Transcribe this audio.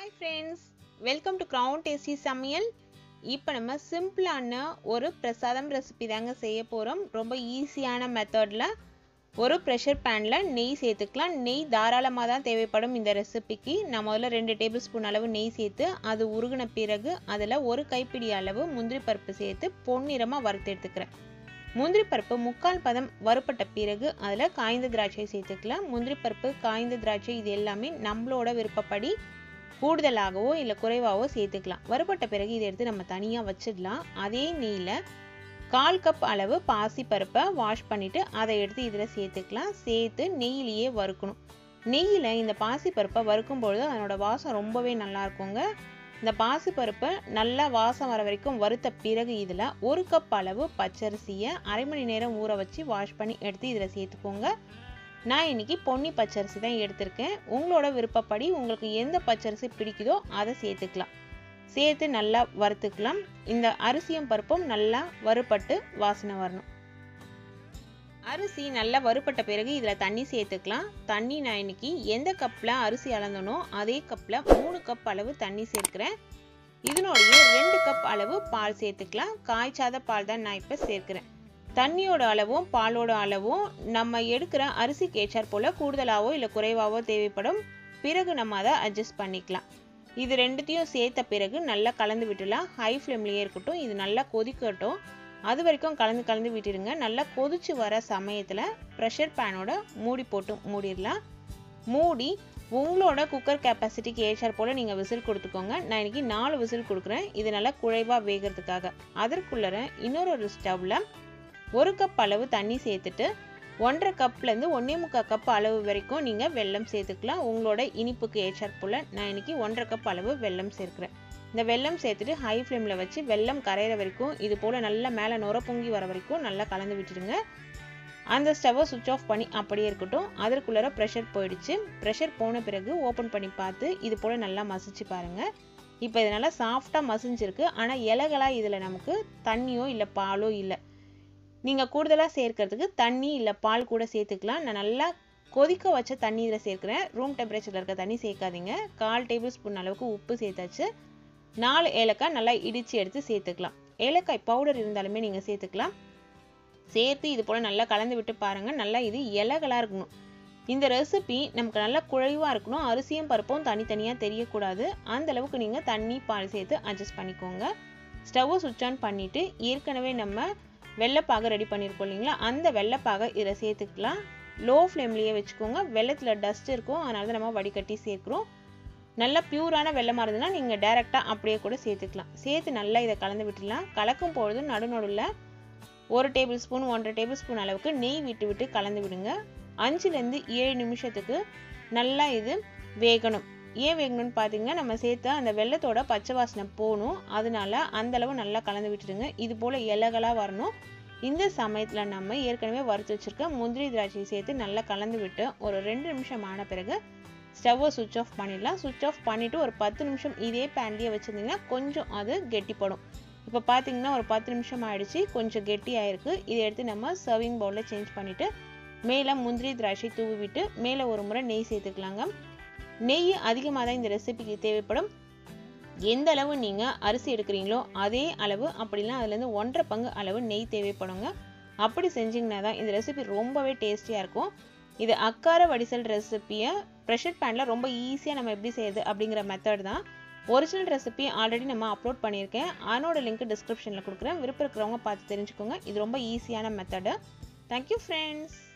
hi friends welcome to Crown Tasty சமையல் இப்போ நம்ம சிம்பிளான ஒரு பிரசாதம் ரெசிபி தாங்க செய்ய போகிறோம் ரொம்ப ஈஸியான மெத்தடில் ஒரு ப்ரெஷர் பேனில் நெய் சேர்த்துக்கலாம் நெய் தாராளமாக தான் தேவைப்படும் இந்த ரெசிபிக்கு நான் முதல்ல ரெண்டு டேபிள் ஸ்பூன் அளவு நெய் சேர்த்து அது உருகின பிறகு அதில் ஒரு கைப்பிடி அளவு முந்திரி பருப்பு சேர்த்து பொன்னிறமாக வறுத்து எடுத்துக்கிறேன் முந்திரி பருப்பு முக்கால் பதம் வறுப்பட்ட பிறகு அதில் காய்ந்த திராட்சை சேர்த்துக்கலாம் முந்திரி பருப்பு காய்ந்த திராட்சை இது எல்லாமே நம்மளோட விருப்பப்படி கூடுதலாகவோ இல்லை குறைவாகவோ சேர்த்துக்கலாம் வறுப்பட்ட பிறகு இதை எடுத்து நம்ம தனியாக வச்சிடலாம் அதே நெய்யில் கால் கப் அளவு பாசி பருப்பை வாஷ் பண்ணிவிட்டு அதை எடுத்து இதில் சேர்த்துக்கலாம் சேர்த்து நெய்யிலேயே வறுக்கணும் நெய்யில் இந்த பாசி பருப்பை வறுக்கும் பொழுது அதனோட வாசம் ரொம்பவே நல்லா இருக்குங்க இந்த பாசி பருப்பை நல்லா வாசம் வர வரைக்கும் வறுத்த பிறகு இதில் ஒரு கப் அளவு பச்சரிசியை அரை மணி நேரம் ஊற வச்சு வாஷ் பண்ணி எடுத்து இதில் சேர்த்துக்கோங்க நான் இன்னைக்கு பொன்னி பச்சரிசி தான் எடுத்திருக்கேன் உங்களோட விருப்பப்படி உங்களுக்கு எந்த பச்சரிசி பிடிக்குதோ அதை சேர்த்துக்கலாம் சேர்த்து நல்லா வறுத்துக்கலாம் இந்த அரிசியும் பருப்பும் நல்லா வறுபட்டு வாசனை வரணும் அரிசி நல்லா வறுபட்ட பிறகு இதில் தண்ணி சேர்த்துக்கலாம் தண்ணி நான் இன்னைக்கு எந்த கப்பில் அரிசி அளந்தனோ அதே கப்பில் மூணு கப் அளவு தண்ணி சேர்க்கிறேன் இதனோடைய ரெண்டு கப் அளவு பால் சேர்த்துக்கலாம் காய்ச்சாத பால் தான் நான் இப்போ சேர்க்கிறேன் தண்ணியோட அளவும் பாலோட அளவும் நம்ம எடுக்கிற அரிசிக்கு ஏற்றாற் போல் கூடுதலாகவோ இல்லை குறைவாகவோ தேவைப்படும் பிறகு நம்ம அதை அட்ஜஸ்ட் பண்ணிக்கலாம் இது ரெண்டுத்தையும் சேர்த்த பிறகு நல்லா கலந்து விட்டுலாம் ஹை ஃப்ளேம்லேயே இருக்கட்டும் இது நல்லா கொதிக்கட்டும் அது வரைக்கும் கலந்து கலந்து விட்டுருங்க நல்லா கொதிச்சு வர சமயத்தில் ப்ரெஷர் பேனோட மூடி போட்டு மூடிடலாம் மூடி உங்களோட குக்கர் கெப்பாசிட்டிக்கு ஏற்றாற் போல் நீங்கள் விசில் கொடுத்துக்கோங்க நான் இன்றைக்கி நாலு விசில் கொடுக்குறேன் இது நல்லா குழைவாக வேகிறதுக்காக அதற்குள்ளே இன்னொரு ஒரு ஸ்டவ்வில் ஒரு கப் அளவு தண்ணி சேர்த்துட்டு ஒன்றரை கப்லேருந்து ஒன்றே முக்கால் கப் அளவு வரைக்கும் நீங்கள் வெல்லம் சேர்த்துக்கலாம் உங்களோட இனிப்புக்கு ஏற்றாற் போல் நான் இன்றைக்கி ஒன்றரை கப் அளவு வெல்லம் சேர்க்குறேன் இந்த வெல்லம் சேர்த்துட்டு ஹை ஃப்ளேமில் வச்சு வெல்லம் கரையிற வரைக்கும் இது போல் நல்லா மேலே நுர பொங்கி வர வரைக்கும் நல்லா கலந்து விட்டுடுங்க அந்த ஸ்டவ்வை சுவிட்ச் ஆஃப் பண்ணி அப்படியே இருக்கட்டும் அதற்குள்ளார ப்ரெஷர் போயிடுச்சு ப்ரெஷர் போன பிறகு ஓப்பன் பண்ணி பார்த்து இது போல் நல்லா மசிச்சு பாருங்கள் இப்போ இது நல்லா சாஃப்டாக மசிஞ்சிருக்கு ஆனால் இலகலாக இதில் நமக்கு தண்ணியோ இல்லை பாலோ இல்லை நீங்கள் கூடுதலாக சேர்க்கறதுக்கு தண்ணி இல்லை பால் கூட சேர்த்துக்கலாம் நான் நல்லா கொதிக்க வச்ச தண்ணி இதில் சேர்க்குறேன் ரூம் டெம்பரேச்சரில் இருக்க தண்ணி சேர்க்காதீங்க கால் டேபிள் ஸ்பூன் அளவுக்கு உப்பு சேர்த்தாச்சு நாலு ஏலக்காய் நல்லா இடித்து எடுத்து சேர்த்துக்கலாம் ஏலக்காய் பவுடர் இருந்தாலுமே நீங்கள் சேர்த்துக்கலாம் சேர்த்து இது போல் நல்லா கலந்து விட்டு பாருங்கள் நல்லா இது இலகலாக இருக்கணும் இந்த ரெசிபி நமக்கு நல்லா குழைவாக இருக்கணும் அரிசியும் பருப்பும் தனித்தனியாக தெரியக்கூடாது அந்த அளவுக்கு நீங்கள் தண்ணி பால் சேர்த்து அட்ஜஸ்ட் பண்ணிக்கோங்க ஸ்டவ்வை சுவிட்ச் ஆன் பண்ணிவிட்டு ஏற்கனவே நம்ம வெள்ளைப்பாக ரெடி பண்ணியிருக்கோம் இல்லைங்களா அந்த வெள்ளைப்பாக இதில் சேர்த்துக்கலாம் லோ ஃப்ளேம்லேயே வச்சுக்கோங்க வெள்ளத்தில் டஸ்ட் இருக்கும் அதனால தான் நம்ம வடிகட்டி சேர்க்குறோம் நல்லா பியூரான வெள்ளமாக இருந்ததுன்னா நீங்கள் டேரெக்டாக அப்படியே கூட சேர்த்துக்கலாம் சேர்த்து நல்லா இதை கலந்து விட்டுடலாம் கலக்கும் பொழுது நடுநடுவில் ஒரு டேபிள் ஸ்பூன் ஒன்றரை டேபிள் ஸ்பூன் அளவுக்கு நெய் விட்டு விட்டு கலந்து விடுங்க அஞ்சுலேருந்து ஏழு நிமிஷத்துக்கு நல்லா இது வேகணும் ஏன் வேகணும்னு பார்த்தீங்கன்னா நம்ம சேர்த்த அந்த வெள்ளத்தோட பச்சை வாசனை போகணும் அதனால அந்த அளவு நல்லா கலந்து விட்டுடுங்க இது போல் இலகலாக வரணும் இந்த சமயத்தில் நம்ம ஏற்கனவே வறுத்து வச்சுருக்க முந்திரி திராட்சையை சேர்த்து நல்லா கலந்து விட்டு ஒரு ரெண்டு நிமிஷம் ஆன பிறகு ஸ்டவ்வை சுவிட்ச் ஆஃப் பண்ணிடலாம் சுவிட்ச் ஆஃப் பண்ணிவிட்டு ஒரு பத்து நிமிஷம் இதே பேன்லேயே வச்சுருந்தீங்கன்னா கொஞ்சம் அது கெட்டிப்படும் இப்போ பார்த்தீங்கன்னா ஒரு பத்து நிமிஷம் ஆயிடுச்சு கொஞ்சம் கெட்டி ஆயிருக்கு இதை எடுத்து நம்ம சர்விங் பவுலில் சேஞ்ச் பண்ணிவிட்டு மேலே முந்திரி திராட்சை தூவி விட்டு மேலே ஒரு முறை நெய் சேர்த்துக்கலாங்க நெய் அதிகமாக தான் இந்த ரெசிபிக்கு தேவைப்படும் எந்த அளவு நீங்கள் அரிசி எடுக்கிறீங்களோ அதே அளவு அப்படிலாம் அதுலேருந்து ஒன்றரை பங்கு அளவு நெய் தேவைப்படுங்க அப்படி செஞ்சிங்கன்னா தான் இந்த ரெசிபி ரொம்பவே டேஸ்டியாக இருக்கும் இது அக்கார வடிசல் ரெசிப்பியை ப்ரெஷர் பேனில் ரொம்ப ஈஸியாக நம்ம எப்படி செய்யுது அப்படிங்கிற மெத்தட் தான் ஒரிஜினல் ரெசிபி ஆல்ரெடி நம்ம அப்லோட் பண்ணியிருக்கேன் அதனோட லிங்க் டிஸ்கிரிப்ஷனில் கொடுக்குறேன் விருப்பம் இருக்கிறவங்க பார்த்து தெரிஞ்சுக்கோங்க இது ரொம்ப ஈஸியான மெத்தடு தேங்க்யூ ஃப்ரெண்ட்ஸ்